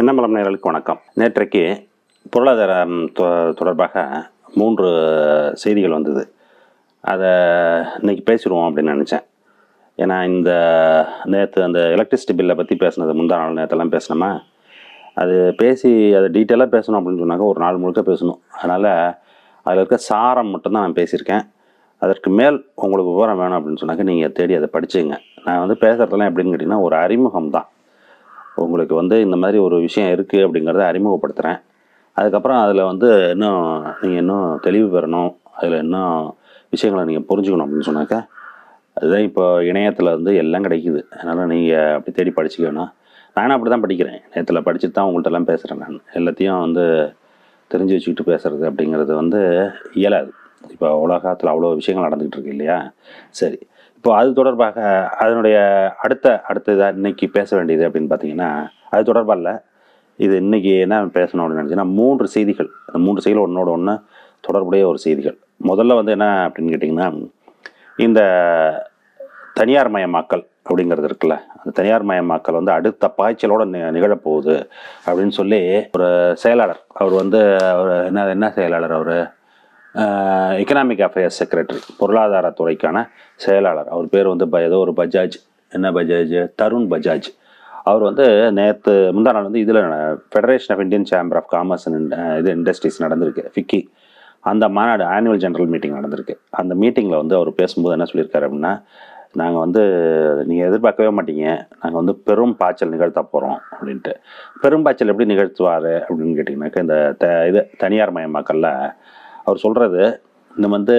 மின்னமலம் நேயர்களுக்கு வணக்கம் நேற்றைக்கு பொருளாதாரம் தொ- தொடர்பாக மூன்று செய்திகள் வந்தது அதை இன்னைக்கு பேசிடுவோம் அப்படின்னு நினச்சேன் ஏன்னா இந்த நேற்று அந்த எலக்ட்ரிசிட்டி பில்லை பற்றி பேசினது முந்தா நாள் நேற்றெல்லாம் பேசினோமா அது பேசி அதை டீட்டெயிலாக பேசணும் அப்படின்னு சொன்னாக்க ஒரு நாள் முழுக்க பேசணும் அதனால் அதில் இருக்க சாரம் மட்டும்தான் நான் பேசியிருக்கேன் அதற்கு மேல் உங்களுக்கு விவரம் வேணும் அப்படின்னு சொன்னாக்க நீங்கள் தேடி அதை படிச்சுங்க நான் வந்து பேசுகிறதெல்லாம் எப்படின்னு கேட்டிங்கன்னா ஒரு அறிமுகம் தான் உங்களுக்கு வந்து இந்த மாதிரி ஒரு விஷயம் இருக்குது அப்படிங்கிறத அறிமுகப்படுத்துகிறேன் அதுக்கப்புறம் அதில் வந்து இன்னும் நீங்கள் இன்னும் தெளிவு பெறணும் அதில் இன்னும் விஷயங்களை நீங்கள் புரிஞ்சுக்கணும் அப்படின்னு சொன்னாக்கா அதுதான் இப்போ இணையத்தில் வந்து எல்லாம் கிடைக்குது அதனால் நீங்கள் அப்படி தேடி படிச்சுக்கணும் நானும் அப்படி தான் படிக்கிறேன் நேரத்தில் படிச்சுட்டு தான் உங்கள்கிட்ட எல்லாம் பேசுகிறேன் நான் எல்லாத்தையும் வந்து தெரிஞ்சு வச்சுக்கிட்டு பேசுகிறது அப்படிங்கிறது வந்து இயலாது இப்போ உலகத்தில் அவ்வளோ விஷயங்கள் நடந்துக்கிட்டு இருக்கு இல்லையா சரி இப்போ அது தொடர்பாக அதனுடைய அடுத்த அடுத்ததாக இன்னைக்கு பேச வேண்டியது அப்படின்னு பார்த்தீங்கன்னா அது தொடர்பாக இல்லை இது இன்னைக்கு என்ன பேசணும் அப்படின்னு நினச்சின்னா மூன்று செய்திகள் அந்த மூன்று செய்திகள் ஒன்றோட ஒன்று தொடர்புடைய ஒரு செய்திகள் முதல்ல வந்து என்ன அப்படின்னு கேட்டிங்கன்னா இந்த தனியார் மயமாக்கல் அப்படிங்கிறது இருக்குல்ல அந்த தனியார் மயமாக்கல் வந்து அடுத்த பாய்ச்சலோட நி- நிகழப்போகுது அப்படின்னு சொல்லி ஒரு செயலாளர் அவர் வந்து அவர் என்ன என்ன செயலாளர் அவர் எக்கனாமிக் அஃபேர்ஸ் செக்ரட்டரி பொருளாதாரத்துறைக்கான செயலாளர் அவர் பேர் வந்து ப- ஏதோ ஒரு பஜாஜ் என்ன பஜாஜ் தருண் பஜாஜ் அவர் வந்து நேற்று முந்தா நாள் வந்து இதில் federation of Indian chamber of commerce and இது இண்டஸ்ட்ரீஸ் நடந்திருக்கு ஃபிக்கி அந்த மாநாடு ஆனுவல் ஜெனரல் மீட்டிங் நடந்திருக்கு அந்த மீட்டிங்கில் வந்து அவர் பேசும்போது என்ன சொல்லியிருக்காரு அப்படின்னா நாங்கள் வந்து நீங்கள் எதிர்பார்க்கவே மாட்டீங்க நாங்கள் வந்து பெரும் பாய்ச்சல் நிகழ்த்த போகிறோம் அப்படின்ட்டு பெரும் பாய்ச்சல் எப்படி நிகழ்த்துவார் அப்படின்னு கேட்டிங்கனாக்கா இந்த த இது தனியார் மயமாக்கல்ல அவர் சொல்கிறது இந்த வந்து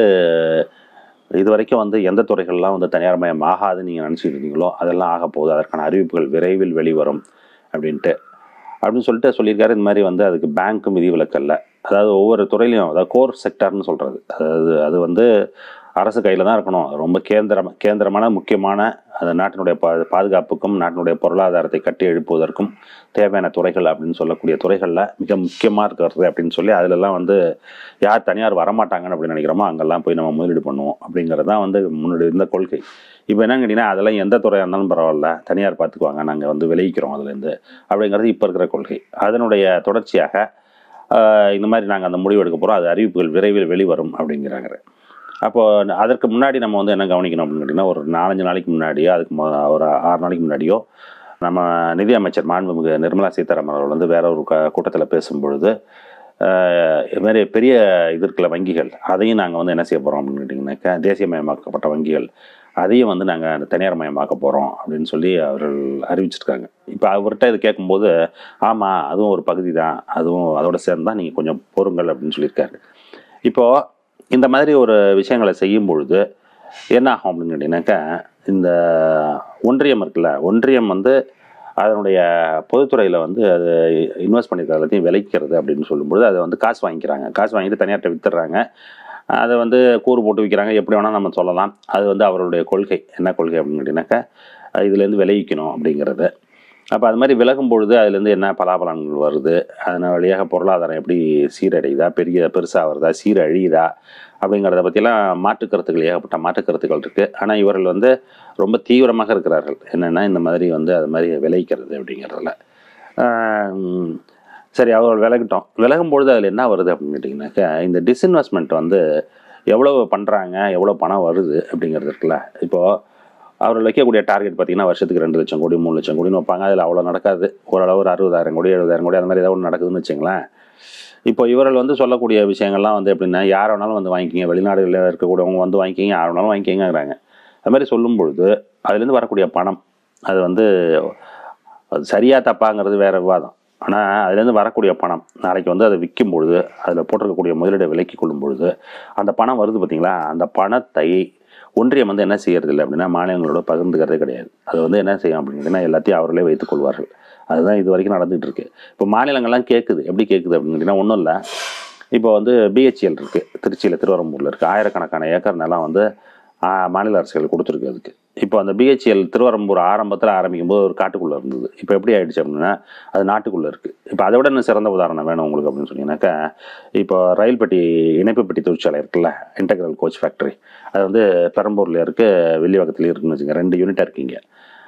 இது வரைக்கும் வந்து எந்த துறைகள்லாம் வந்து தனியார் மயம் ஆகாதுன்னு நீங்கள் நினச்சிட்டு இருந்தீங்களோ அதெல்லாம் ஆக போகுது அதற்கான அறிவிப்புகள் விரைவில் வெளிவரும் அப்படின்ட்டு அப்படின்னு சொல்லிட்டு சொல்லியிருக்காரு இந்த மாதிரி வந்து அதுக்கு பேங்க்கும் விதிவிலக்கல்ல அதாவது ஒவ்வொரு துறையிலையும் அதாவது கோர் செக்டர்னு சொல்கிறது அதாவது அது வந்து அரசு கையில் தான் இருக்கணும் அது ரொம்ப கேந்திரம் கேந்திரமான முக்கியமான அந்த நாட்டினுடைய பா பாதுகாப்புக்கும் நாட்டினுடைய பொருளாதாரத்தை கட்டி எழுப்புவதற்கும் தேவையான துறைகள் அப்படின்னு சொல்லக்கூடிய துறைகளில் மிக முக்கியமாக இருக்கிறது அப்படின்னு சொல்லி அதிலெல்லாம் வந்து யார் தனியார் வரமாட்டாங்கன்னு அப்படின்னு நினைக்கிறோமோ அங்கெல்லாம் போய் நம்ம முதலீடு பண்ணுவோம் அப்படிங்கிறது தான் வந்து முன்னாடி இருந்த கொள்கை இப்போ என்னன்னு கேட்டிங்கன்னா அதெல்லாம் எந்த துறையாக இருந்தாலும் பரவாயில்ல தனியார் பார்த்துக்குவாங்க நாங்கள் வந்து விளைவிக்கிறோம் அதுலேருந்து அப்படிங்கிறது இப்போ இருக்கிற கொள்கை அதனுடைய தொடர்ச்சியாக ஆஹ், இந்த மாதிரி நாங்கள் அந்த முடிவு எடுக்க போகிறோம் அது அறிவிப்புகள் விரைவில் வெளிவரும் அப்படிங்கிறாங்க அப்போது அதற்கு முன்னாடி நம்ம வந்து என்ன கவனிக்கணும் அப்படின்னு கேட்டிங்கன்னா ஒரு நாலஞ்சு நாளைக்கு முன்னாடியோ அதுக்கு மொ- ஒரு ஆறு நாளைக்கு முன்னாடியோ நம்ம நிதியமைச்சர் மாண்புமிகு நிர்மலா சீதாராமன் அவர்கள் வந்து வேற ஒரு க கூட்டத்தில் பேசும்பொழுது ஆஹ், இது மாதிரி பெரிய இது இருக்குல்ல வங்கிகள் அதையும் நாங்கள் வந்து என்ன செய்ய போகிறோம் அப்படின்னு கேட்டிங்கனாக்கா தேசியமயமாக்கப்பட்ட வங்கிகள் அதையும் வந்து நாங்கள் தனியார் மயமாக்க போகிறோம் அப்படின்னு சொல்லி அவர்கள் அறிவிச்சிருக்காங்க இப்போ அவர்கிட்ட இது கேட்கும்போது ஆமாம் அதுவும் ஒரு பகுதி தான் அதுவும் அதோட சேர்ந்து தான் நீங்கள் கொஞ்சம் பொறுங்கள் அப்படின்னு சொல்லியிருக்காரு இப்போது இந்த மாதிரி ஒரு விஷயங்களை செய்யும் பொழுது என்ன ஆகும் அப்படின்னு கேட்டிங்கனாக்கா இந்த ஒன்றியம் இருக்குல்ல ஒன்றியம் வந்து அதனுடைய பொதுத்துறையில் வந்து அது இன்வெஸ்ட் பண்ணியிருக்க எல்லாத்தையும் விளைக்கிறது அப்படின்னு சொல்லும்பொழுது அதை வந்து காசு வாங்கிக்கிறாங்க காசு வாங்கிட்டு தனியார்ட்ட வித்துடுறாங்க அதை வந்து கூறு போட்டு விற்கிறாங்க எப்படி வேணால் நம்ம சொல்லலாம் அது வந்து அவருடைய கொள்கை என்ன கொள்கை அப்படின்னு கேட்டிங்கனாக்கா இதுலேருந்து விளைவிக்கணும் அப்படிங்கிறது அப்போ அது மாதிரி விலகும் பொழுது அதுலேருந்து என்ன பலாபலன்கள் வருது அதன் வழியாக பொருளாதாரம் எப்படி சீரடையுதா பெரிய பெருசாக வருதா சீரழியுதா அப்படிங்கிறத பற்றிலாம் மாற்றுக்கருத்துக்கள் ஏகப்பட்ட மாற்றுக்கருத்துக்கள் இருக்குது ஆனால் இவர்கள் வந்து ரொம்ப தீவிரமாக இருக்கிறார்கள் என்னென்னா இந்த மாதிரி வந்து அது மாதிரி விளைவிக்கிறது அப்படிங்கிறதுல ஆஹ் சரி அவர்கள் விலகட்டும் விலகும் பொழுது அதில் என்ன வருது அப்படின்னு கேட்டிங்கனாக்கா இந்த டிஸ்இன்வெஸ்ட்மெண்ட் வந்து எவ்வளோ பண்ணுறாங்க எவ்வளோ பணம் வருது அப்படிங்கிறது இருக்குல்ல இப்போது அவர்கள் வைக்கக்கூடிய டார்கெட் பார்த்தீங்கன்னா வருஷத்துக்கு ரெண்டு லட்சம் கோடி மூணு லட்சம் கோடின்னு வைப்பாங்க அதில் அவ்வளோ நடக்காது ஓரளவு ஒரு அறுபதாயிரம் கோடி எழுபதாயிரம் கோடி அந்த மாதிரி ஏதாவது ஒன்று நடக்குதுன்னு வச்சுங்களேன் இப்போ இவர்கள் வந்து சொல்லக்கூடிய விஷயங்கள்லாம் வந்து எப்படின்னா யார் வேணாலும் வந்து வாங்கிக்கிங்க வெளிநாடுகளில் இருக்கக்கூடியவங்க வந்து வாங்கிக்கிங்க யார் வேணாலும் வாங்கிக்கிங்கிறாங்க அது மாதிரி சொல்லும் பொழுது அதுலேருந்து வரக்கூடிய பணம் அது வந்து அது சரியாக தப்பாங்கிறது வேற விவாதம் ஆனால் அதுலேருந்து வரக்கூடிய பணம் நாளைக்கு வந்து அதை விற்கும் பொழுது அதில் போட்டிருக்கக்கூடிய முதலீடை விலக்கி கொள்ளும் பொழுது அந்த பணம் வருது பார்த்தீங்களா அந்த பணத்தை ஒன்றியம் வந்து என்ன செய்யறது இல்லை அப்படின்னா மாநிலங்களோட பகிர்ந்துக்கிறதே கிடையாது அது வந்து என்ன செய்யும் அப்படின்னா எல்லாத்தையும் அவர்களே வைத்துக் கொள்வார்கள் அதுதான் இது வரைக்கும் நடந்துகிட்டு இருக்கு இப்போ மாநிலங்கள்லாம் கேட்குது எப்படி கேட்குது அப்படின்னு கேட்டிங்கன்னா ஒன்றும் இல்லை இப்போ வந்து பிஹெச்எல் இருக்குது திருச்சியில் திருவரம்பூரில் இருக்குது ஆயிரக்கணக்கான ஏக்கர் நிலம் வந்து ஆ, மாநில அரசுகள் கொடுத்துருக்கு அதுக்கு இப்போ அந்த பிஹெச்எல் திருவரம்பூர் ஆரம்பத்தில் ஆரம்பிக்கும் போது ஒரு காட்டுக்குள்ளே இருந்தது இப்போ எப்படி ஆயிடுச்சு அப்படின்னா அது நாட்டுக்குள்ளே இருக்குது இப்போ அதை விட இன்னும் சிறந்த உதாரணம் வேணும் உங்களுக்கு அப்படின்னு சொன்னீங்கன்னாக்கா இப்போ ரயில் பெட்டி இணைப்பு பெட்டி தொழிற்சாலை இருக்குல்ல இன்டெக்ரல் கோச் ஃபேக்டரி அது வந்து பெரம்பூரில் இருக்குது வெள்ளிவாக்கத்துலேயும் இருக்குன்னு வச்சுங்க ரெண்டு யூனிட்டாக இருக்கீங்க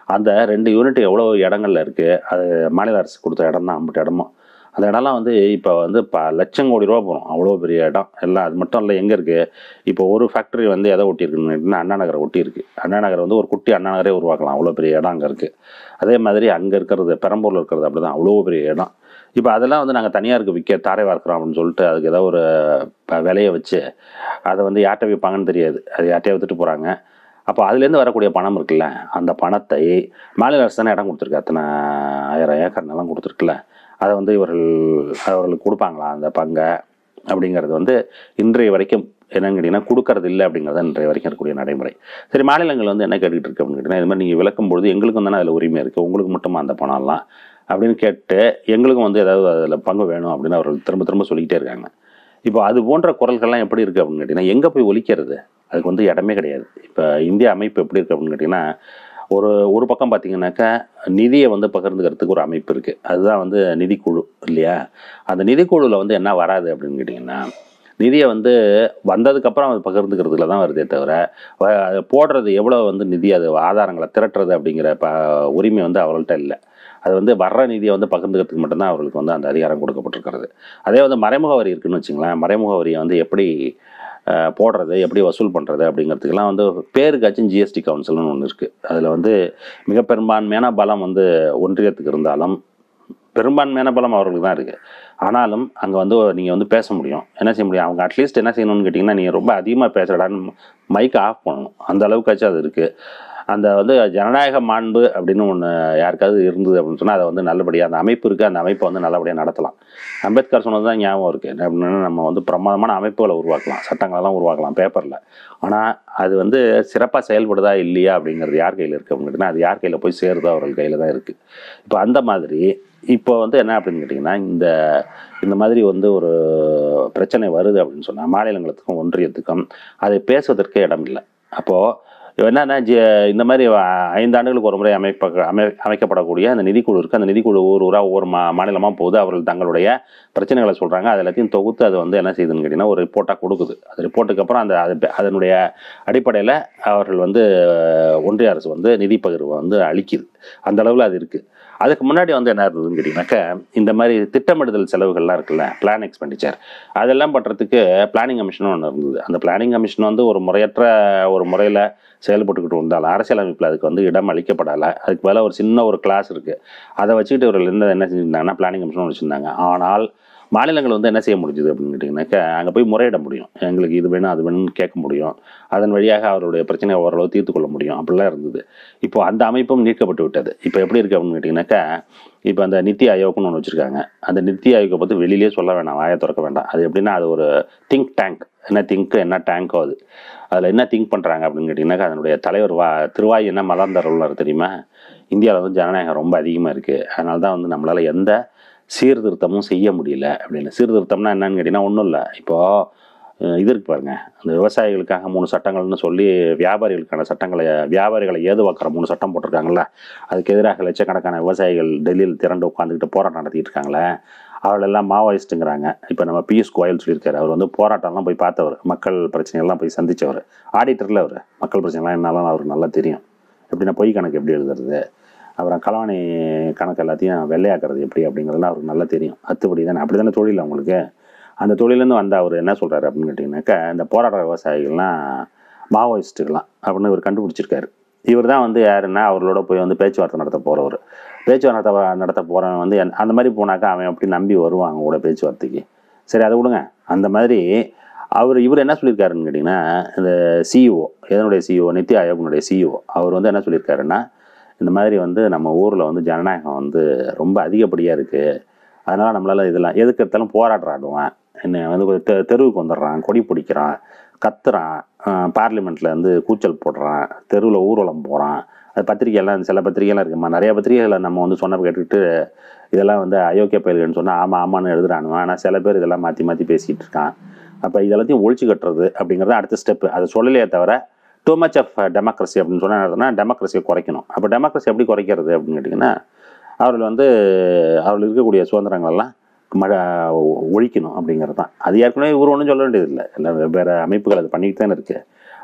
அந்த ரெண்டு யூனிட் எவ்வளோ இடங்கள்ல இருக்குது அது மாநில அரசு கொடுத்த இடம் தான் ஐம்பது இடமும் அந்த இடம்லாம் வந்து இப்போ வந்து ப லட்சம் கோடி ரூபா போகும் அவ்வளோ பெரிய இடம் எல்லாம் அது மட்டும் இல்லை எங்கே இருக்குது இப்போ ஒரு ஃபேக்ட்ரி வந்து எதை ஒட்டியிருக்குன்னு கேட்டிங்கன்னா அண்ணா நகரை ஒட்டியிருக்கு அண்ணா நகர் வந்து ஒரு குட்டி அண்ணா நகரே உருவாக்கலாம் அவ்வளோ பெரிய இடம் அங்கே இருக்குது அதே மாதிரி அங்கே இருக்கிறது பெரம்பூரில் இருக்கிறது அப்படி தான் அவ்வளோ பெரிய இடம் இப்போ அதெல்லாம் வந்து நாங்கள் தனியாருக்கு விற்க தாரை வார்க்கிறோம் அப்படின்னு சொல்லிட்டு அதுக்கு ஏதோ ஒரு ப- விலையை வச்சு அதை வந்து யார்கிட்ட விற்பாங்கன்னு தெரியாது அது யார்கிட்டயே வித்துட்டு போகிறாங்க அப்போ அதுலேருந்து வரக்கூடிய பணம் இருக்குல்ல அந்த பணத்தை மாநில அரசு தானே இடம் கொடுத்துருக்கு அத்தனை ஆயிரம் ஏக்கர் நிலம் கொடுத்துருக்குல்ல அதை வந்து இவர்கள் அவர்களுக்கு கொடுப்பாங்களா அந்த பங்கை அப்படிங்கிறது வந்து இன்றைய வரைக்கும் என்னன்னு கேட்டிங்கன்னா கொடுக்கறது இல்லை அப்படிங்கிறது தான் இன்றைய வரைக்கும் இருக்கக்கூடிய நடைமுறை சரி மாநிலங்கள் வந்து என்ன கேட்டுக்கிட்டு இருக்கு அப்படின்னு கேட்டிங்கன்னா இது மாதிரி நீங்கள் விளக்கும் பொழுது எங்களுக்கும் தானே அதில் உரிமை இருக்குது உங்களுக்கு மட்டுமா அந்த பணம்லாம் அப்படின்னு கேட்டு எங்களுக்கும் வந்து ஏதாவது அதில் பங்கு வேணும் அப்படின்னு அவர்கள் திரும்ப திரும்ப சொல்லிக்கிட்டே இருக்காங்க இப்போ அது போன்ற குரல்கள்லாம் எப்படி இருக்குது அப்படின்னு கேட்டிங்கன்னா எங்கே போய் ஒலிக்கிறது அதுக்கு வந்து இடமே கிடையாது இப்போ இந்திய அமைப்பு எப்படி இருக்குது அப்படின்னு கேட்டிங்கன்னா ஒரு ஒரு பக்கம் பார்த்தீங்கன்னாக்கா நிதியை வந்து பகிர்ந்துக்கிறதுக்கு ஒரு அமைப்பு இருக்குது அதுதான் வந்து நிதிக்குழு இல்லையா அந்த நிதிக்குழுவில் வந்து என்ன வராது அப்படின்னு கேட்டிங்கன்னா நிதியை வந்து வந்ததுக்கப்புறம் அது பகிர்ந்துக்கிறதுல தான் வருதே தவிர வ- அது போடுறது எவ்வளோ வந்து நிதி அது ஆதாரங்களை திரட்டுறது அப்படிங்கிற ப உரிமை வந்து அவர்கள்ட்ட இல்லை அது வந்து வர்ற நிதியை வந்து பகிர்ந்துக்கிறதுக்கு மட்டும்தான் அவர்களுக்கு வந்து அந்த அதிகாரம் கொடுக்கப்பட்டிருக்கிறது அதே வந்து மறைமுக வரி இருக்குன்னு வச்சுங்களேன் மறைமுக வரியை வந்து எப்படி அஹ், போடுறது எப்படி வசூல் பண்ணுறது அப்படிங்கிறதுக்கெல்லாம் வந்து பேருக்காச்சும் ஜிஎஸ்டி கவுன்சில்னு ஒன்று இருக்குது அதில் வந்து மிக பெரும்பான்மையான பலம் வந்து ஒன்றியத்துக்கு இருந்தாலும் பெரும்பான்மையான பலம் அவர்களுக்கு தான் இருக்குது ஆனாலும் அங்கே வந்து நீங்கள் வந்து பேச முடியும் என்ன செய்ய முடியும் அவங்க அட்லீஸ்ட் என்ன செய்யணும்னு கேட்டிங்கன்னா நீங்கள் ரொம்ப அதிகமாக பேசுகிறடான்னு மைக்கை ஆஃப் பண்ணணும் அந்த அளவுக்காச்சும் அது இருக்குது அந்த வந்து ஜனநாயக மாண்பு அப்படின்னு ஒன்று யாருக்காவது இருந்தது அப்படின்னு சொன்னால் அதை வந்து நல்லபடியாக அந்த அமைப்பு இருக்குது அந்த அமைப்பை வந்து நல்லபடியாக நடத்தலாம் அம்பேத்கர் சொன்னது தான் ஞாபகம் இருக்குது என்ன அப்படின்னா நம்ம வந்து பிரமாதமான அமைப்புகளை உருவாக்கலாம் சட்டங்களெல்லாம் உருவாக்கலாம் பேப்பரில் ஆனால் அது வந்து சிறப்பாக செயல்படுதா இல்லையா அப்படிங்கிறது யார் கையில் இருக்குது அப்படின்னு கேட்டிங்கன்னா அது யார் கையில் போய் சேருதோ அவர்கள் கையில் தான் இருக்குது இப்போ அந்த மாதிரி இப்போ வந்து என்ன அப்படின்னு கேட்டிங்கன்னா இந்த இந்த மாதிரி வந்து ஒரு பிரச்சனை வருது அப்படின்னு சொன்னால் மாநிலங்களுக்கும் ஒன்றியத்துக்கும் அதை பேசுவதற்கே இடம் இல்லை அப்போது என்னன்னா ஜி இந்த மாதிரி வ- ஐந்து ஆண்டுகளுக்கு ஒரு முறை அமைப்ப அமை அமைக்கப்படக்கூடிய அந்த நிதிக்குழு இருக்குது அந்த நிதிக்குழு ஊர் ஊராக ஒவ்வொரு மா மாநிலமாக போகுது அவர்கள் தங்களுடைய பிரச்சனைகளை சொல்கிறாங்க அது எல்லாத்தையும் தொகுத்து அது வந்து என்ன செய்யுதுன்னு கேட்டிங்கன்னா ஒரு ரிப்போர்ட்டாக கொடுக்குது அது ரிப்போர்ட்டுக்கு அப்புறம் அந்த அது அதனுடைய அடிப்படையில் அவர்கள் வந்து அஹ், ஒன்றிய அரசு வந்து நிதி பகிர்வை வந்து அளிக்குது அந்த அளவில் அது இருக்குது அதுக்கு முன்னாடி வந்து என்ன இருந்ததுன்னு கேட்டிங்கனாக்கா இந்த மாதிரி திட்டமிடுதல் செலவுகள்லாம் இருக்குல்ல பிளான் எக்ஸ்பெண்டிச்சர் அதெல்லாம் பண்ணுறதுக்கு பிளானிங் கமிஷனும் ஒன்று இருந்தது அந்த பிளானிங் கமிஷன் வந்து ஒரு முறையற்ற ஒரு முறையில் செயல்பட்டுக்கிட்டு இருந்தாலும் அரசியலமைப்பில் அதுக்கு வந்து இடம் அளிக்கப்படலை அதுக்கு மேலே ஒரு சின்ன ஒரு கிளாஸ் இருக்குது அதை வச்சுக்கிட்டு இவர்கள் என்ன என்ன செஞ்சுருந்தாங்கன்னா பிளானிங் கமிஷன் வச்சுருந்தாங்க ஆனால் மாநிலங்கள் வந்து என்ன செய்ய முடிஞ்சுது அப்படின்னு கேட்டிங்கனாக்கா அங்கே போய் முறையிட முடியும் எங்களுக்கு இது வேணும் அது வேணும்னு கேட்க முடியும் அதன் வழியாக அவருடைய பிரச்சனையை ஓரளவு தீர்த்து கொள்ள முடியும் அப்படிலாம் இருந்தது இப்போ அந்த அமைப்பும் நீக்கப்பட்டு விட்டது இப்போ எப்படி இருக்குது அப்படின்னு கேட்டிங்கனாக்கா இப்போ அந்த நித்தி ஆயோக்னு ஒன்று வச்சுருக்காங்க அந்த நித்தி ஆயோக்கை பற்றி வெளியிலே சொல்ல வேண்டாம் வாயை திறக்க வேண்டாம் அது எப்படின்னா அது ஒரு திங்க் டேங்க் என்ன திங்க் என்ன டேங்கோ அது அதில் என்ன திங்க் பண்ணுறாங்க அப்படின்னு கேட்டிங்கனாக்கா அதனுடைய தலைவர் வா திருவாய் என்ன மலர்ந்தார் உள்ளார் தெரியுமா இந்தியாவில் வந்து ஜனநாயகம் ரொம்ப அதிகமாக இருக்குது அதனால தான் வந்து நம்மளால் எந்த சீர்திருத்தமும் செய்ய முடியல அப்படின்னு சீர்திருத்தம்னா என்னன்னு கேட்டிங்கன்னா ஒன்றும் இல்லை இப்போது இது இருக்கு பாருங்க அந்த விவசாயிகளுக்காக மூணு சட்டங்கள்னு சொல்லி வியாபாரிகளுக்கான சட்டங்களை வியாபாரிகளை ஏதுவாக்குற மூணு சட்டம் போட்டிருக்காங்கல்ல அதுக்கு எதிராக லட்சக்கணக்கான விவசாயிகள் டெல்லியில் திரண்டு உட்காந்துக்கிட்டு போராட்டம் நடத்திட்டு இருக்காங்களே அவளெல்லாம் மாவோயிஸ்ட்டுங்கிறாங்க இப்போ நம்ம பியூஷ் கோயல் சொல்லியிருக்காரு அவர் வந்து போராட்டம்லாம் போய் பார்த்தவர் மக்கள் பிரச்சனைகள்லாம் போய் சந்திச்சவர் ஆடிட்டரில் அவர் மக்கள் பிரச்சனைலாம் என்னலாம் அவருக்கு நல்லா தெரியும் எப்படின்னா பொய் கணக்கு எப்படி எழுதுறது அப்புறம் களவாணி கணக்கு எல்லாத்தையும் வெள்ளையாக்குறது எப்படி அப்படிங்கிறதுலாம் அவருக்கு நல்லா தெரியும் அத்துப்படி தானே அப்படி தானே தொழில் அவங்களுக்கு அந்த தொழிலேருந்து வந்த அவர் என்ன சொல்கிறாரு அப்படின்னு கேட்டிங்கனாக்கா இந்த போராடுற விவசாயிகள்லாம் மாவோயிஸ்ட்டுகள்லாம் அப்படின்னு இவர் கண்டுபிடிச்சிருக்காரு இவர் தான் வந்து யாருன்னா அவர்களோட போய் வந்து பேச்சுவார்த்தை நடத்த போகிறவர் பேச்சுவார்த்தை வ- நடத்த போகிறவன் வந்து என்- அந்த மாதிரி போனாக்கா அவன் எப்படி நம்பி வருவான் அவங்க கூட பேச்சுவார்த்தைக்கு சரி அதை விடுங்க அந்த மாதிரி அவர் இவர் என்ன சொல்லியிருக்காருன்னு கேட்டிங்கன்னா இந்த சிஇஓ எதனுடைய சிஇஓ நித்தி ஆயோகனுடைய சிஇஓ அவர் வந்து என்ன சொல்லியிருக்காருன்னா இந்த மாதிரி வந்து நம்ம ஊரில் வந்து ஜனநாயகம் வந்து ரொம்ப அதிகப்படியாக இருக்குது அதனால் நம்மளால் இதெல்லாம் எதுக்கு எடுத்தாலும் போராடுறாடுவான் என்ன வந்து ஒரு தெ தெருவுக்கு வந்துடுறான் கொடி பிடிக்கிறான் கத்துறான் பார்லிமெண்ட்டில் வந்து கூச்சல் போடுறான் தெருவில் ஊர்வலம் போகிறான் அது பத்திரிக்கையெல்லாம் சில பத்திரிக்கைலாம் இருக்குமா நிறைய பத்திரிகைகளை நம்ம வந்து சொன்ன கேட்டுக்கிட்டு இதெல்லாம் வந்து அயோக்கிய பயில்கள்னு சொன்னால் ஆமாம் ஆமான்னு எழுதுறானுவன் ஆனால் சில பேர் இதெல்லாம் மாற்றி மாற்றி பேசிகிட்டு இருக்கான் அப்போ இதெல்லாத்தையும் ஒழிச்சு கட்டுறது அப்படிங்கிறது அடுத்த ஸ்டெப்பு அதை சொல்லலையே தவிர டூ மச் ஆஃப் டெமோக்ரஸி அப்படின்னு சொன்னால் டெமோக்ரஸியை குறைக்கணும் அப்போ டெமோக்ரஸி எப்படி குறைக்கிறது அப்படின்னு கேட்டிங்கன்னா அவர்கள் வந்து அவர்கள் இருக்கக்கூடிய சுதந்திரங்களெல்லாம் மழை ஒழிக்கணும் அப்படிங்கிறது தான் அது ஏற்கனவே இவர் ஒன்றும் சொல்ல வேண்டியதில்லை எல்லாம் வெவ்வேறு அமைப்புகள் அது பண்ணிக்கிட்டு தானே இருக்குது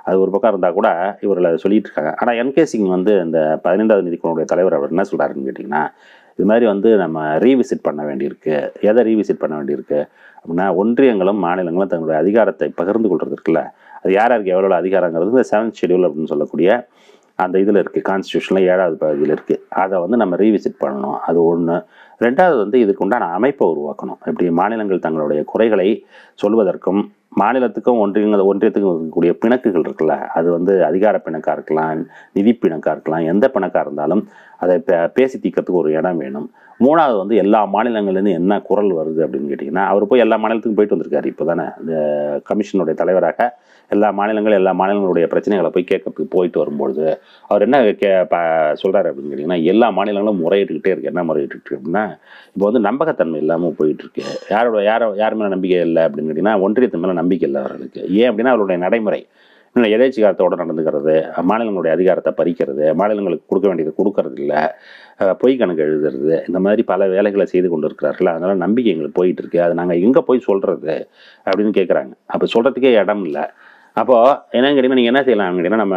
அது ஒரு பக்கம் இருந்தால் கூட இவர்கள் அதை சொல்லிட்டு இருக்காங்க ஆனால் என்கே சிங் வந்து இந்த பதினைந்தாவது நிதிக்குழுடைய தலைவர் அவர் என்ன சொல்கிறாருன்னு கேட்டிங்கன்னா இது மாதிரி வந்து நம்ம ரீவிசிட் பண்ண வேண்டியிருக்கு எதை ரீவிசிட் பண்ண வேண்டியிருக்கு அப்படின்னா ஒன்றியங்களும் மாநிலங்களும் தங்களுடைய அதிகாரத்தை பகிர்ந்து கொள்றது இருக்குல்ல அது யார் யாருக்கு எவ்வளோ அதிகாரங்கிறது இந்த செவன்த் ஷெடியூல் அப்படின்னு சொல்லக்கூடிய அந்த இதில் இருக்குது கான்ஸ்டியூஷனில் ஏழாவது பகுதியில் இருக்குது அதை வந்து நம்ம ரீவிசிட் பண்ணணும் அது ஒன்று ரெண்டாவது வந்து இதுக்கு உண்டான அமைப்பை உருவாக்கணும் இப்படி மாநிலங்கள் தங்களுடைய குறைகளை சொல்வதற்கும் மாநிலத்துக்கும் ஒன்றியங்கள் ஒன்றியத்துக்கும் இருக்கக்கூடிய பிணக்குகள் இருக்குல்ல அது வந்து அதிகார பிணக்காக இருக்கலாம் நிதி பிணக்காக இருக்கலாம் எந்த பிணக்காக இருந்தாலும் அதை பே பேசி தீர்க்கறதுக்கு ஒரு இடம் வேணும் மூணாவது வந்து எல்லா மாநிலங்கள்லேருந்து என்ன குரல் வருது அப்படின்னு கேட்டிங்கன்னா அவர் போய் எல்லா மாநிலத்துக்கும் போயிட்டு வந்திருக்காரு இப்போ தானே இந்த கமிஷனுடைய தலைவராக எல்லா மாநிலங்களும் எல்லா மாநிலங்களுடைய பிரச்சனைகளை போய் கேட்கறதுக்கு போயிட்டு வரும்பொழுது அவர் என்ன கே ப சொல்கிறாரு அப்படின்னு கேட்டிங்கன்னா எல்லா மாநிலங்களும் முறையிட்டுக்கிட்டே இருக்கு என்ன முறையிட்டு இருக்கு அப்படின்னா இப்போ வந்து நம்பகத்தன்மை இல்லாமல் போயிட்டு இருக்கு யாரோட யாரோ யார் மேலே நம்பிக்கை இல்லை அப்படின்னு கேட்டிங்கன்னா ஒன்றியத்து மேலே நம்பிக்கை இல்லை அவர்களுக்கு ஏன் அப்படின்னா அவருடைய நடைமுறை இன்னும் எதேச்சிகாரத்தோடு நடந்துக்கிறது மாநிலங்களுடைய அதிகாரத்தை பறிக்கிறது மாநிலங்களுக்கு கொடுக்க வேண்டியது கொடுக்கறது இல்லை அஹ் பொய் கணக்கு எழுதுறது இந்த மாதிரி பல வேலைகளை செய்து கொண்டு இருக்கிறார்கள் அதனால் நம்பிக்கை எங்களுக்கு போயிட்டு இருக்கு அது நாங்கள் எங்கே போய் சொல்கிறது அப்படின்னு கேட்குறாங்க அப்போ சொல்கிறதுக்கே இடம் இல்லை அப்போது என்னன்னு கேட்டிங்கன்னா நீங்கள் என்ன செய்யலாம் கேட்டிங்கன்னா நம்ம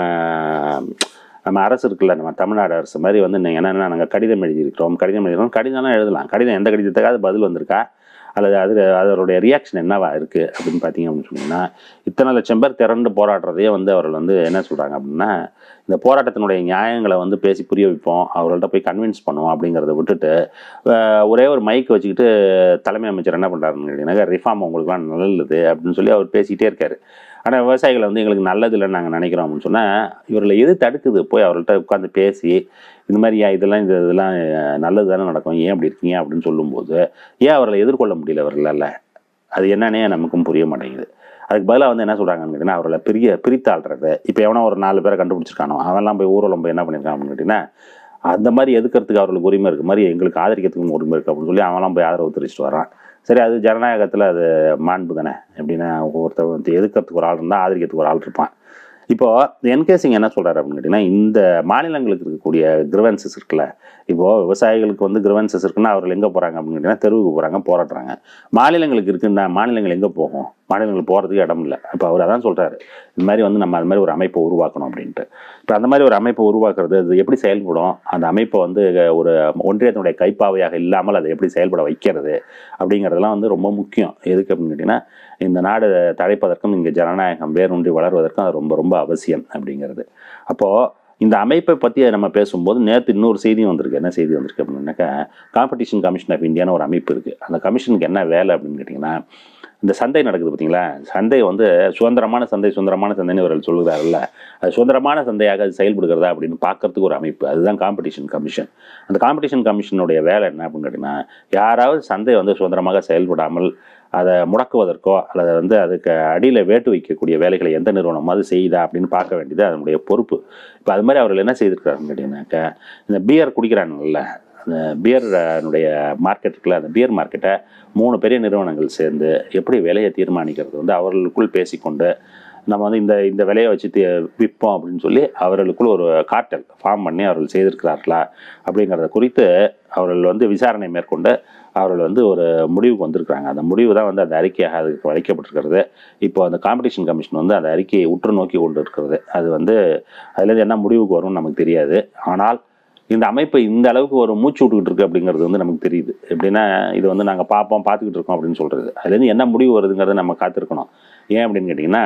நம்ம அரசு இருக்குல்ல நம்ம தமிழ்நாடு அரசு மாதிரி வந்து நீங்கள் என்னென்னா நாங்கள் கடிதம் எழுதியிருக்கிறோம் கடிதம் எழுதிக்கிறோம் கடிதம்லாம் எழுதலாம் கடிதம் எந்த கடிதத்துக்காவது பதில் வந்திருக்கா அல்லது அது அதனுடைய ரியாக்ஷன் என்னவா இருக்குது அப்படின்னு பார்த்தீங்க அப்படின்னு சொன்னீங்கன்னா இத்தனை லட்சம் பேர் திரண்டு போராடுறதையே வந்து அவர்கள் வந்து என்ன சொல்கிறாங்க அப்படின்னா இந்த போராட்டத்தினுடைய நியாயங்களை வந்து பேசி புரிய வைப்போம் அவர்கள்ட்ட போய் கன்வின்ஸ் பண்ணுவோம் அப்படிங்கிறத விட்டுட்டு அஹ், ஒரே ஒரு மைக் வச்சுக்கிட்டு தலைமை அமைச்சர் என்ன பண்ணுறாருன்னு கேட்டிங்கன்னா ரிஃபார்ம் உங்களுக்குலாம் நல்லது அப்படின்னு சொல்லி அவர் பேசிக்கிட்டே இருக்காரு ஆனால் விவசாயிகளை வந்து எங்களுக்கு நல்லது இல்லைன்னு நாங்கள் நினைக்கிறோம் அப்படின்னு சொன்னால் இவர்களை எது தடுக்குது போய் அவர்கள்ட்ட உட்காந்து பேசி இந்த மாதிரி ஏன் இதெல்லாம் இந்த இதெல்லாம் அஹ், நல்லது தானே நடக்கும் ஏன் அப்படி இருக்கீங்க அப்படின்னு சொல்லும்போது ஏன் அவர்களை எதிர்கொள்ள முடியல அவர்களால் அது என்னன்னே நமக்கும் புரிய மாட்டேங்குது அதுக்கு பதிலாக வந்து என்ன சொல்கிறாங்கன்னு கேட்டிங்கன்னா அவர்களை பிரிய பிரித்தாள்றது இப்போ எவனோ ஒரு நாலு பேரை கண்டுபிடிச்சிருக்கானோ அவன்லாம் போய் ஊரில் போய் என்ன பண்ணியிருக்கான் அப்படின்னு கேட்டிங்கன்னா அந்த மாதிரி எதுக்கிறதுக்கு அவர்களுக்கு உரிமை இருக்குது மாதிரி எங்களுக்கு ஆதரிக்கிறதுக்கும் உரிமை இருக்குது அப்படின்னு சொல்லி அவன்லாம் போய் ஆதரவு தெரிவிச்சிட்டு வரான் சரி அது ஜனநாயகத்தில் அது மாண்பு தானே எப்படின்னா ஒருத்தர் வந்து எதுக்கிறதுக்கு ஒரு ஆள் இருந்தால் ஆதரிக்கிறதுக்கு ஒரு ஆள் இருப்பான் இப்போது என்கே சிங் என்ன சொல்கிறாரு அப்படின்னு கேட்டிங்கன்னா இந்த மாநிலங்களுக்கு இருக்கக்கூடிய கிரிவன்சஸ் இருக்குல்ல இப்போது விவசாயிகளுக்கு வந்து கிரிவன்சஸ் இருக்குன்னா அவர்கள் எங்கே போகிறாங்க அப்படின்னு கேட்டிங்கன்னா தெருவுக்கு போகிறாங்க போராடுறாங்க மாநிலங்களுக்கு இருக்குன்னா மாநிலங்கள் எங்கே போகும் மாநிலங்கள் போகிறதுக்கு இடம் இல்லை இப்போ அவர் அதான் சொல்கிறாரு இந்த மாதிரி வந்து நம்ம அது மாதிரி ஒரு அமைப்பை உருவாக்கணும் அப்படின்ட்டு இப்போ அந்த மாதிரி ஒரு அமைப்பை உருவாக்குறது அது எப்படி செயல்படும் அந்த அமைப்பை வந்து ஒரு ஒன்றியத்தினுடைய கைப்பாவையாக இல்லாமல் அதை எப்படி செயல்பட வைக்கிறது அப்படிங்கிறதெல்லாம் வந்து ரொம்ப முக்கியம் எதுக்கு அப்படின்னு கேட்டிங்கன்னா இந்த நாடு தழைப்பதற்கும் இங்கே ஜனநாயகம் வேரூன்றி வளர்வதற்கும் அது ரொம்ப ரொம்ப அவசியம் அப்படிங்கிறது அப்போது இந்த அமைப்பை பற்றி நம்ம பேசும்போது நேற்று இன்னொரு செய்தியும் வந்திருக்கு என்ன செய்தி வந்திருக்கு அப்படின்னாக்கா காம்படிஷன் கமிஷன் ஆஃப் இந்தியான்னு ஒரு அமைப்பு இருக்குது அந்த கமிஷனுக்கு என்ன வேலை அப்படின்னு கேட்டிங்கன்னா இந்த சந்தை நடக்குது பார்த்தீங்களா சந்தை வந்து சுதந்திரமான சந்தை சுதந்திரமான சந்தைன்னு இவர்கள் சொல்லுகிறாருல்ல அது சுதந்திரமான சந்தையாக அது செயல்படுகிறதா அப்படின்னு பார்க்கறதுக்கு ஒரு அமைப்பு அதுதான் காம்படிஷன் கமிஷன் அந்த காம்படிஷன் கமிஷனுடைய வேலை என்ன அப்படின்னு கேட்டிங்கன்னா யாராவது சந்தை வந்து சுதந்திரமாக செயல்படாமல் அதை முடக்குவதற்கோ அல்லது வந்து அதுக்கு அடியில் வேட்டு வைக்கக்கூடிய வேலைகளை எந்த நிறுவனமாவது செய்யுதா அப்படின்னு பார்க்க வேண்டியது அதனுடைய பொறுப்பு இப்போ அது மாதிரி அவர்கள் என்ன செய்திருக்கிறாருன்னு கேட்டிங்கனாக்கா இந்த பியர் குடிக்கிறாங்கல்ல அந்த பியருடைய மார்க்கெட் இருக்குல்ல அந்த பியர் மார்க்கெட்டை மூணு பெரிய நிறுவனங்கள் சேர்ந்து எப்படி விலையை தீர்மானிக்கிறது வந்து அவர்களுக்குள் பேசிக்கொண்டு நம்ம வந்து இந்த இந்த விலையை வச்சு தீ விற்போம் அப்படின்னு சொல்லி அவர்களுக்குள் ஒரு கார்ட்டல் ஃபார்ம் பண்ணி அவர்கள் செய்திருக்கிறார்களா அப்படிங்கிறத குறித்து அவர்கள் வந்து விசாரணை மேற்கொண்டு அவர்கள் வந்து ஒரு முடிவுக்கு வந்திருக்கிறாங்க அந்த முடிவு தான் வந்து அந்த அறிக்கையாக அதுக்கு வைக்கப்பட்டிருக்கிறது இப்போ அந்த காம்படிஷன் கமிஷன் வந்து அந்த அறிக்கையை உற்று நோக்கி கொண்டு இருக்கிறது அது வந்து அதுலேருந்து என்ன முடிவுக்கு வரும்னு நமக்கு தெரியாது ஆனால் இந்த அமைப்பு இந்த அளவுக்கு ஒரு மூச்சு விட்டுக்கிட்டு இருக்கு அப்படிங்கிறது வந்து நமக்கு தெரியுது எப்படின்னா இது வந்து நாங்கள் பார்ப்போம் பார்த்துக்கிட்டு இருக்கோம் அப்படின்னு சொல்கிறது அதுலேருந்து என்ன முடிவு வருதுங்கிறத நம்ம காத்திருக்கணும் ஏன் அப்படின்னு கேட்டிங்கன்னா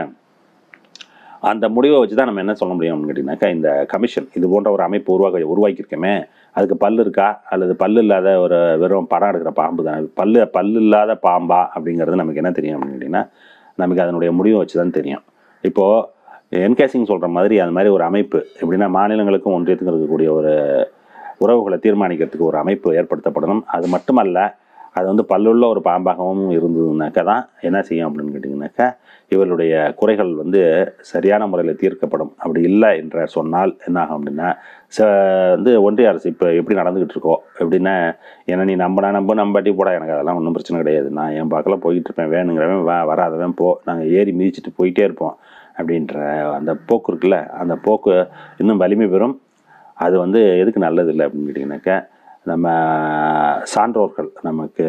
அந்த முடிவை வச்சு தான் நம்ம என்ன சொல்ல முடியும் அப்படின்னு கேட்டிங்கனாக்கா இந்த கமிஷன் இது போன்ற ஒரு அமைப்பு உருவாக்க உருவாக்கியிருக்கோமே அதுக்கு பல்லு இருக்கா அல்லது பல்லு இல்லாத ஒரு வெறும் படம் எடுக்கிற பாம்பு தான் பல்லு பல்லு இல்லாத பாம்பா அப்படிங்கிறது நமக்கு என்ன தெரியும் அப்படின்னு கேட்டிங்கன்னா நமக்கு அதனுடைய முடிவை வச்சு தான் தெரியும் இப்போது என்கேசிங் சொல்கிற மாதிரி அந்த மாதிரி ஒரு அமைப்பு எப்படின்னா மாநிலங்களுக்கும் ஒன்றியத்துக்கும் இருக்கக்கூடிய ஒரு உறவுகளை தீர்மானிக்கிறதுக்கு ஒரு அமைப்பு ஏற்படுத்தப்படணும் அது மட்டுமல்ல அது வந்து பல்லுள்ள ஒரு பாம்பாகவும் இருந்ததுனாக்கா தான் என்ன செய்யும் அப்படின்னு கேட்டிங்கனாக்கா இவர்களுடைய குறைகள் வந்து சரியான முறையில் தீர்க்கப்படும் அப்படி இல்லை என்ற சொன்னால் என்ன ஆகும் அப்படின்னா ச வந்து ஒன்றிய அரசு இப்போ எப்படி நடந்துக்கிட்டு இருக்கோ எப்படின்னா ஏன்னா நீ நம்பினா நம்ப நம்பாட்டி போட எனக்கு அதெல்லாம் ஒன்றும் பிரச்சனை கிடையாது நான் என் பார்க்கலாம் போய்கிட்டு இருப்பேன் வேணுங்கிறவன் வா வராதவன் போ நாங்கள் ஏறி மிதிச்சிட்டு போயிட்டே இருப்போம் அப்படின்ற அந்த போக்கு இருக்குல்ல அந்த போக்கு இன்னும் வலிமை பெறும் அது வந்து எதுக்கு நல்லது இல்லை அப்படின்னு கேட்டிங்கனாக்கா நம்ம சான்றோர்கள் நமக்கு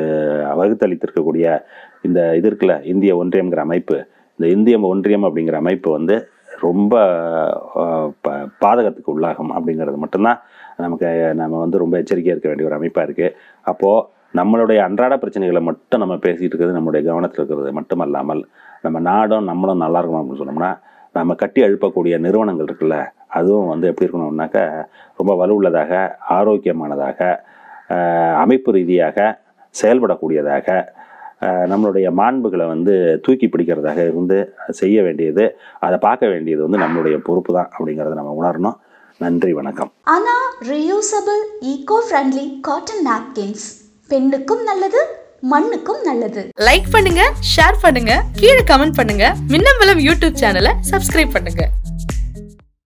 வகுத்தளித்திருக்கக்கூடிய இந்த இது இருக்குல்ல இந்திய ஒன்றியம்ங்கிற அமைப்பு இந்த இந்திய ஒன்றியம் அப்படிங்கிற அமைப்பு வந்து ரொம்ப அஹ், ப- பாதகத்துக்கு உள்ளாகும் அப்படிங்கிறது மட்டும்தான் நமக்கு நம்ம வந்து ரொம்ப எச்சரிக்கையாக இருக்க வேண்டிய ஒரு அமைப்பாக இருக்குது அப்போது நம்மளுடைய அன்றாட பிரச்சனைகளை மட்டும் நம்ம பேசிகிட்டு இருக்கிறது நம்மளுடைய கவனத்தில் இருக்கிறது மட்டுமல்லாமல் நம்ம நாடும் நம்மளும் நல்லா இருக்கணும் அப்படின்னு சொன்னோம்னா நம்ம கட்டி எழுப்பக்கூடிய நிறுவனங்கள் இருக்குல்ல அதுவும் வந்து எப்படி இருக்கணும்னாக்கா ரொம்ப வலுவுள்ளதாக ஆரோக்கியமானதாக அஹ், அமைப்பு ரீதியாக செயல்படக்கூடியதாக அஹ், நம்மளுடைய மாண்புகளை வந்து தூக்கி பிடிக்கிறதாக இருந்து செய்ய வேண்டியது அதை பார்க்க வேண்டியது வந்து நம்மளுடைய பொறுப்பு தான் அப்படிங்கிறத நம்ம உணரணும் நன்றி வணக்கம் அனா reusable eco friendly cotton napkins பெண்ணுக்கும் நல்லது மண்ணுக்கும் நல்லது லைக் பண்ணுங்க ஷேர் பண்ணுங்க கீழே கமெண்ட் பண்ணுங்க மின்னம்பலம் யூடியூப் சேனலை சப்ஸ்கிரைப் பண்ணுங்க